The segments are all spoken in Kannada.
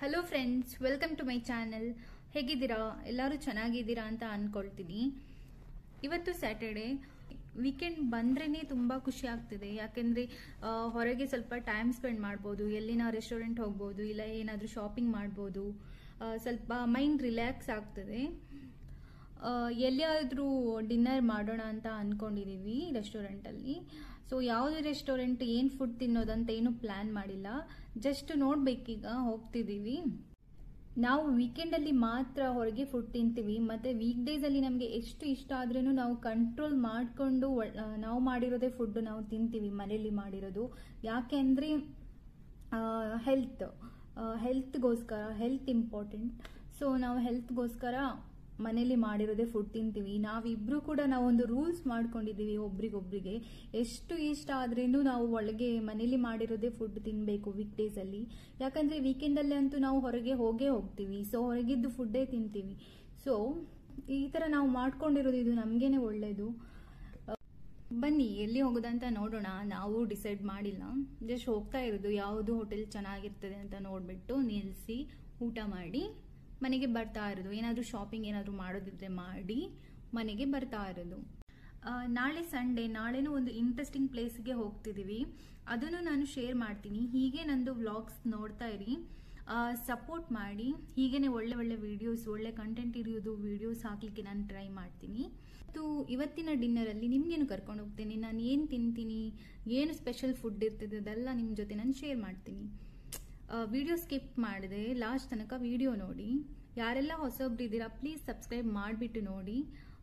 hello friends welcome to my channel ಹೇಗಿದ್ದೀರಾ ಎಲ್ಲರೂ ಚೆನ್ನಾಗಿದ್ದೀರಾ ಅಂತ ಅಂದ್ಕೊಳ್ತೀನಿ ಇವತ್ತು ಸ್ಯಾಟರ್ಡೆ ವೀಕೆಂಡ್ ಬಂದ್ರೇ ತುಂಬ ಖುಷಿ ಆಗ್ತಿದೆ ಯಾಕೆಂದರೆ ಹೊರಗೆ ಸ್ವಲ್ಪ ಟೈಮ್ ಸ್ಪೆಂಡ್ ಮಾಡ್ಬೋದು ಎಲ್ಲಿನ ರೆಸ್ಟೋರೆಂಟ್ ಹೋಗ್ಬೋದು ಇಲ್ಲ ಏನಾದರೂ ಶಾಪಿಂಗ್ ಮಾಡ್ಬೋದು ಆ, ಸ್ವಲ್ಪ ಮೈಂಡ್ ರಿಲ್ಯಾಕ್ಸ್ ಆಗ್ತದೆ ಆ, ಎಲ್ಲಿಯಾದರೂ ಡಿನ್ನರ್ ಮಾಡೋಣ ಅಂತ ಅಂದ್ಕೊಂಡಿದ್ದೀವಿ ರೆಸ್ಟೋರೆಂಟಲ್ಲಿ ಸೊ ಯಾವುದು ರೆಸ್ಟೋರೆಂಟ್ ಏನು ಫುಡ್ ತಿನ್ನೋದಂತ ಏನು ಪ್ಲ್ಯಾನ್ ಮಾಡಿಲ್ಲ ಜಸ್ಟ್ ನೋಡ್ಬೇಕೀಗ ಹೋಗ್ತಿದ್ದೀವಿ ನಾವು ವೀಕೆಂಡಲ್ಲಿ ಮಾತ್ರ ಹೊರಗೆ ಫುಡ್ ತಿಂತೀವಿ ಮತ್ತು ವೀಕ್ ಡೇಸಲ್ಲಿ ನಮಗೆ ಎಷ್ಟು ಇಷ್ಟ ಆದ್ರೂ ನಾವು ಕಂಟ್ರೋಲ್ ಮಾಡಿಕೊಂಡು ನಾವು ಮಾಡಿರೋದೇ ಫುಡ್ ನಾವು ತಿಂತೀವಿ ಮನೇಲಿ ಮಾಡಿರೋದು ಯಾಕೆ ಅಂದರೆ ಹೆಲ್ತ್ ಹೆಲ್ತ್ಗೋಸ್ಕರ ಹೆಲ್ತ್ ಇಂಪಾರ್ಟೆಂಟ್ ಸೊ ನಾವು ಹೆಲ್ತ್ಗೋಸ್ಕರ ಮನೇಲಿ ಮಾಡಿರೋದೇ ಫುಡ್ ತಿಂತೀವಿ ನಾವಿಬ್ರು ಕೂಡ ನಾವೊಂದು ರೂಲ್ಸ್ ಮಾಡ್ಕೊಂಡಿದ್ದೀವಿ ಒಬ್ರಿಗೊಬ್ರಿಗೆ ಎಷ್ಟು ಇಷ್ಟ ಆದ್ರೇನು ನಾವು ಒಳಗೆ ಮನೇಲಿ ಮಾಡಿರೋದೇ ಫುಡ್ ತಿನ್ನಬೇಕು ವೀಕ್ ಡೇಸಲ್ಲಿ ಯಾಕಂದರೆ ವೀಕೆಂಡಲ್ಲಿ ಅಂತೂ ನಾವು ಹೊರಗೆ ಹೋಗೇ ಹೋಗ್ತೀವಿ ಸೊ ಹೊರಗಿದ್ದು ಫುಡ್ಡೇ ತಿಂತೀವಿ ಸೊ ಈ ಥರ ನಾವು ಮಾಡ್ಕೊಂಡಿರೋದು ಇದು ನಮಗೇನೆ ಒಳ್ಳೆಯದು ಬನ್ನಿ ಎಲ್ಲಿ ಹೋಗೋದಂತ ನೋಡೋಣ ನಾವು ಡಿಸೈಡ್ ಮಾಡಿಲ್ಲ ಜಸ್ಟ್ ಹೋಗ್ತಾ ಇರೋದು ಯಾವುದು ಹೋಟೆಲ್ ಚೆನ್ನಾಗಿರ್ತದೆ ಅಂತ ನೋಡಿಬಿಟ್ಟು ನಿಲ್ಲಿಸಿ ಊಟ ಮಾಡಿ ಮನೆಗೆ ಬರ್ತಾ ಇರೋದು ಏನಾದರೂ ಶಾಪಿಂಗ್ ಏನಾದರೂ ಮಾಡೋದಿದ್ರೆ ಮಾಡಿ ಮನೆಗೆ ಬರ್ತಾ ಇರೋದು ಆ, ನಾಳೆ ಸಂಡೇ ನಾಳೆನೂ ಒಂದು ಇಂಟ್ರೆಸ್ಟಿಂಗ್ ಪ್ಲೇಸ್ಗೆ ಹೋಗ್ತಿದ್ದೀವಿ ಅದನ್ನು ನಾನು ಶೇರ್ ಮಾಡ್ತೀನಿ ಹೀಗೆ ನಂದು ವ್ಲಾಗ್ಸ್ ನೋಡ್ತಾ ಇರಿ ಸಪೋರ್ಟ್ ಮಾಡಿ ಹೀಗೇನೆ ಒಳ್ಳೆ ಒಳ್ಳೆ ವಿಡಿಯೋಸ್ ಒಳ್ಳೆ ಕಂಟೆಂಟ್ ಇರೋದು ವಿಡಿಯೋಸ್ ಹಾಕ್ಲಿಕ್ಕೆ ನಾನು ಟ್ರೈ ಮಾಡ್ತೀನಿ ಮತ್ತು ಇವತ್ತಿನ ಡಿನ್ನರಲ್ಲಿ ನಿಮಗೇನು ಕರ್ಕೊಂಡು ಹೋಗ್ತೀನಿ ನಾನು ಏನು ತಿಂತೀನಿ ಏನು ಸ್ಪೆಷಲ್ ಫುಡ್ ಇರ್ತದೆ ಅದೆಲ್ಲ ನಿಮ್ಮ ಜೊತೆ ನಾನು ಶೇರ್ ಮಾಡ್ತೀನಿ ವಿಡಿಯೋ ಸ್ಕಿಪ್ ಮಾಡಿದೆ ಲಾಸ್ಟ್ ತನಕ ವಿಡಿಯೋ ನೋಡಿ ಯಾರೆಲ್ಲ ಹೊಸೊಬ್ರು ಇದ್ದೀರಾ ಪ್ಲೀಸ್ ಸಬ್ಸ್ಕ್ರೈಬ್ ಮಾಡಿಬಿಟ್ಟು ನೋಡಿ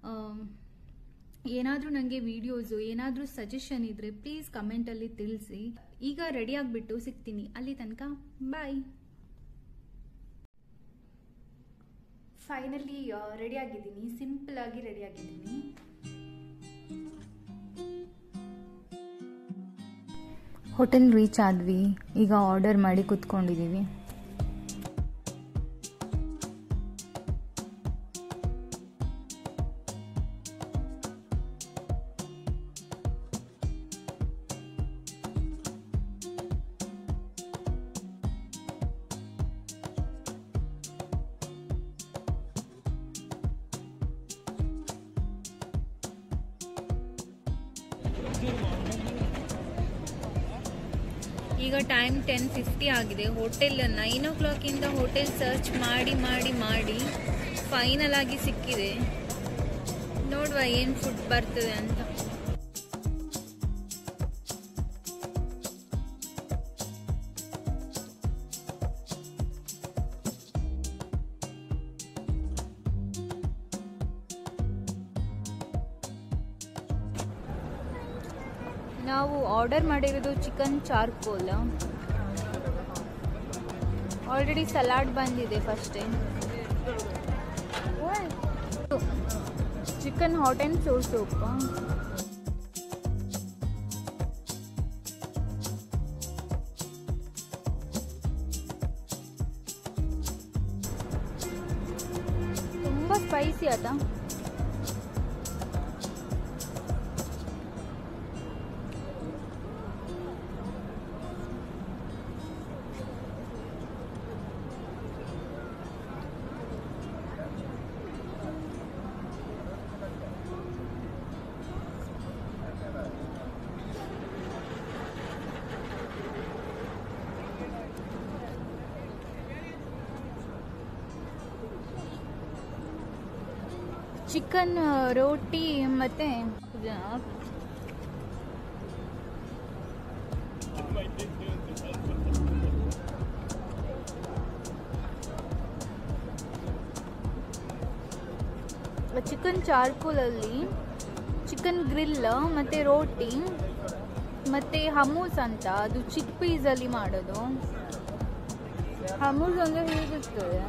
ಏನಾದರೂ ನನಗೆ ವಿಡಿಯೋಸು ಏನಾದರೂ ಸಜೆಷನ್ ಇದ್ದರೆ ಪ್ಲೀಸ್ ಕಮೆಂಟಲ್ಲಿ ತಿಳಿಸಿ ಈಗ ರೆಡಿ ಆಗಿಬಿಟ್ಟು ಸಿಗ್ತೀನಿ ಅಲ್ಲಿ ತನಕ ಬಾಯ್ ಫೈನಲಿ ರೆಡಿ ಆಗಿದ್ದೀನಿ ಸಿಂಪಲ್ ಆಗಿ ರೆಡಿ ಆಗಿದ್ದೀನಿ ಹೋಟೆಲ್ ರೀಚ್ ಆದ್ವಿ ಈಗ ಆರ್ಡರ್ ಮಾಡಿ ಕುತ್ಕೊಂಡಿದ್ದೀವಿ ಈಗ ಟೈಮ್ ಟೆನ್ ಫಿಫ್ಟಿ ಆಗಿದೆ ಹೋಟೆಲ್ ನೈನ್ ಓ ಕ್ಲಾಕಿಂದ ಹೋಟೆಲ್ ಸರ್ಚ್ ಮಾಡಿ ಮಾಡಿ ಮಾಡಿ ಫೈನಲ್ ಆಗಿ ಸಿಕ್ಕಿದೆ ನೋಡುವ ಏನು ಫುಡ್ ಬರ್ತದೆ ಅಂತ ನಾವು ಆರ್ಡರ್ ಮಾಡಿರೋದು ಚಿಕನ್ ಚಾರ್ಕೋಲ್ ಆಲ್ರೆಡಿ ಸಲಾಡ್ ಬಂದಿದೆ ಫಸ್ಟೇ chicken hot and sour soup ತುಂಬ ಸ್ಪೈಸಿ ಆಯ್ತಾ ಚಿಕನ್ ರೋಟಿ ಮತ್ತೆ ಚಿಕನ್ ಚಾರ್ಕೋಲಲ್ಲಿ ಚಿಕನ್ ಗ್ರಿಲ್ ಮತ್ತೆ ರೋಟಿ ಮತ್ತೆ ಹಮೂಸ್ ಅಂತ ಅದು ಚಿಕ್ ಪೀಸಲ್ಲಿ ಮಾಡೋದು ಹಮೂಸ್ ಅಂದರೆ ಹೇಗಿರ್ತದೆ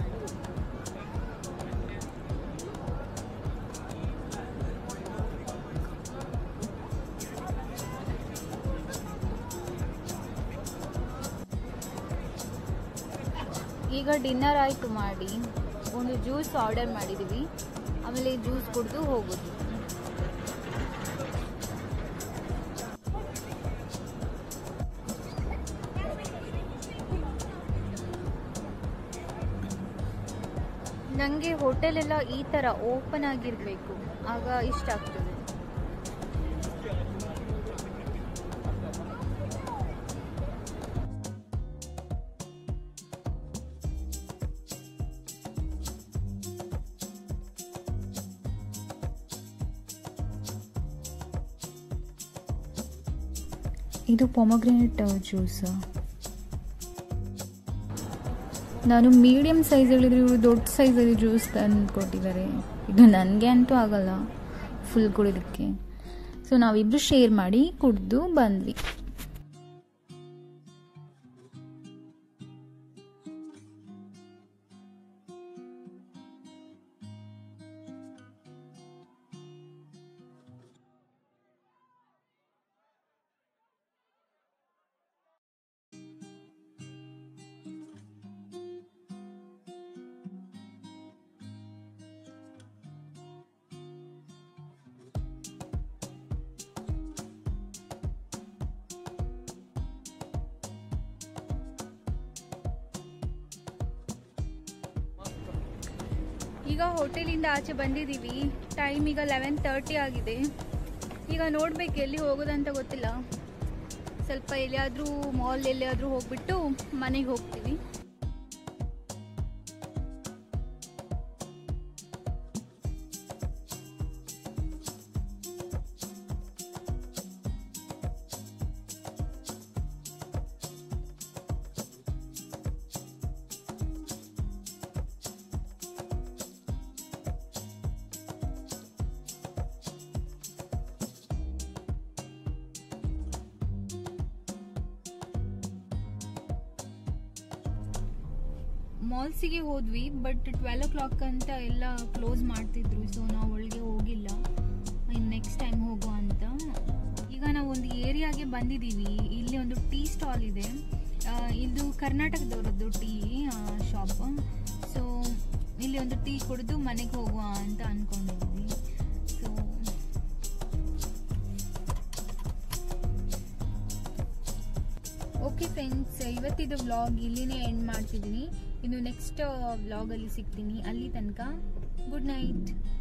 ಈಗ ಡಿನ್ನರ್ ಆಯಿತು ಮಾಡಿ ಒಂದು ಜ್ಯೂಸ್ ಆರ್ಡರ್ ಮಾಡಿದ್ದೀವಿ ಆಮೇಲೆ ಜ್ಯೂಸ್ ಕುಡಿದು ಹೋಗೋದು ನನಗೆ ಹೋಟೆಲ್ ಎಲ್ಲ ಈ ಥರ ಓಪನ್ ಆಗಿರಬೇಕು ಆಗ ಇಷ್ಟ ಆಗ್ತದೆ ಇದು ಪೊಮಗ್ರೆನೇಟ್ ಜ್ಯೂಸ್ ನಾನು ಮೀಡಿಯಮ್ ಸೈಜ್ ಹೇಳಿದ್ರೆ ಇವರು ದೊಡ್ಡ ಸೈಜಲ್ಲಿ ಜ್ಯೂಸ್ ತಂದು ಕೊಟ್ಟಿದ್ದಾರೆ ಇದು ನನಗೆ ಅಂತೂ ಆಗಲ್ಲ ಫುಲ್ ಕುಡಿಯೋದಕ್ಕೆ ಸೊ ನಾವಿಬ್ರು ಶೇರ್ ಮಾಡಿ ಕುಡಿದು ಬಂದ್ವಿ ಈಗ ಹೋಟೆಲಿಂದ ಆಚೆ ಬಂದಿದ್ದೀವಿ ಟೈಮ್ ಈಗ ಲೆವೆನ್ ತರ್ಟಿ ಆಗಿದೆ ಈಗ ನೋಡ್ಬೇಕು ಎಲ್ಲಿ ಹೋಗೋದಂತ ಗೊತ್ತಿಲ್ಲ ಸ್ವಲ್ಪ ಎಲ್ಲಿಯಾದರೂ ಮಾಲ್ ಎಲ್ಲಿಯಾದರೂ ಹೋಗ್ಬಿಟ್ಟು ಮನೆಗೆ ಹೋಗ್ತೀವಿ ಮಾಲ್ಸಿಗೆ ಹೋದ್ವಿ ಬಟ್ ಟ್ವೆಲ್ ಓ ಕ್ಲಾಕ್ ಅಂತ ಎಲ್ಲ ಕ್ಲೋಸ್ ಮಾಡ್ತಿದ್ರು ಸೊ ನಾವು ಒಳಗೆ ಹೋಗಿಲ್ಲ ಇನ್ನು ನೆಕ್ಸ್ಟ್ ಟೈಮ್ ಹೋಗುವ ಅಂತ ಈಗ ನಾವು ಒಂದು ಏರಿಯಾಗೆ ಬಂದಿದ್ದೀವಿ ಇಲ್ಲಿ ಒಂದು ಟೀ ಸ್ಟಾಲ್ ಇದೆ ಆ, ಇದು ಕರ್ನಾಟಕದವರದ್ದು ಟೀ ಶಾಪ್ ಸೊ ಇಲ್ಲಿ ಒಂದು ಟೀ ಕುಡಿದು ಮನೆಗೆ ಹೋಗುವ ಅಂತ ಅಂದ್ಕೊಂಡಿದ್ವಿ ಸೊ ಓಕೆ ಫ್ರೆಂಡ್ಸ್ ಇವತ್ತಿದು ವ್ಲಾಗ್ ಇಲ್ಲಿನೇ ಎಂಡ್ ಮಾಡ್ತಿದ್ದೀನಿ ಇನ್ನು ನೆಕ್ಸ್ಟ್ ವ್ಲಾಗಲ್ಲಿ ಸಿಗ್ತೀನಿ ಅಲ್ಲಿ ತನಕ ಗುಡ್ ನೈಟ್